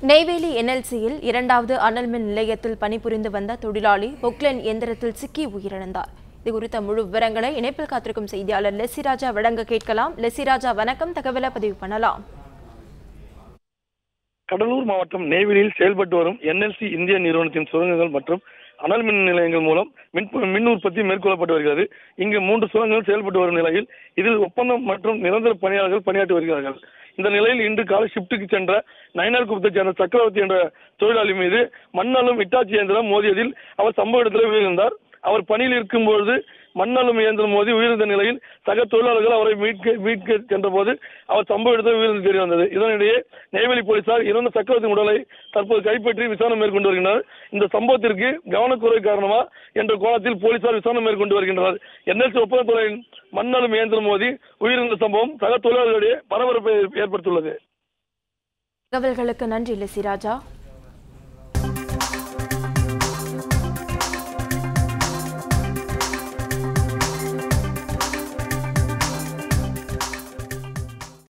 நெய்வேலி என்எல்சியில் இரண்டாவது அனல் மின் நிலையத்தில் பணிபுரிந்து வந்த தொழிலாளி பொக்லைன் இயந்திரத்தில் சிக்கி உயிரிழந்தார் இது குறித்த முழு விவரங்களை இணைப்பில் காத்திருக்கும் செய்தியாளர் லெசிராஜா வழங்க கேட்கலாம் லெசிராஜா வணக்கம் தகவலை பதிவு பண்ணலாம் கடலூர் மாவட்டம் நெய்வேலியில் செயல்பட்டு வரும் என்எல்சி இந்திய நிறுவனத்தின் சுரங்கங்கள் மற்றும் அனல் மின் நிலையங்கள் மூலம் மின் மின் உற்பத்தி மேற்கொள்ளப்பட்டு வருகிறது இங்கு மூன்று சுரங்கங்கள் செயல்பட்டு வரும் நிலையில் இதில் ஒப்பந்தம் மற்றும் நிரந்தர பணியாளர்கள் பணியாற்றி வருகிறார்கள் இந்த நிலையில் இன்று காலை ஷிப்டுக்கு சென்ற நயினார் குப்பத்தைச் சேர்ந்த சக்கரவர்த்தி என்ற தொழிலாளி மீது மண்ணாலும் இட்டாச்சி இயந்திரம் மோதியதில் அவர் சம்பவ இடத்தில் உயிரிழந்தார் அவர் பணியில் இருக்கும்பொழுது மண்ணாலும் இயந்திரம் மோதி உயிரிழந்த நிலையில் சக தொழிலாளர்கள் அவரை மீட்க மீட்க சென்றபோது அவர் சம்பவ இடத்தில் உயிரிழந்து தெரிய வந்தது இதனிடையே நெய்வேலி போலீசார் இறந்த சக்கரவர்த்தியின் உடலை தற்போது கைப்பற்றி விசாரணை மேற்கொண்டு வருகின்றனர் இந்த சம்பவத்திற்கு கவனக்குறை காரணமா என்ற கோணத்தில் போலீசார் விசாரணை மேற்கொண்டு வருகின்றனர் என்எல்சி ஒப்பந்தத்துறையின் மண்ணாலும் இயந்திரம் மோதி உயிரிழந்த சம்பவம் சக தொழிலாளர்களிடையே பரபரப்பை ஏற்படுத்தியுள்ளது தகவல்களுக்கு நன்றி லெசிராஜா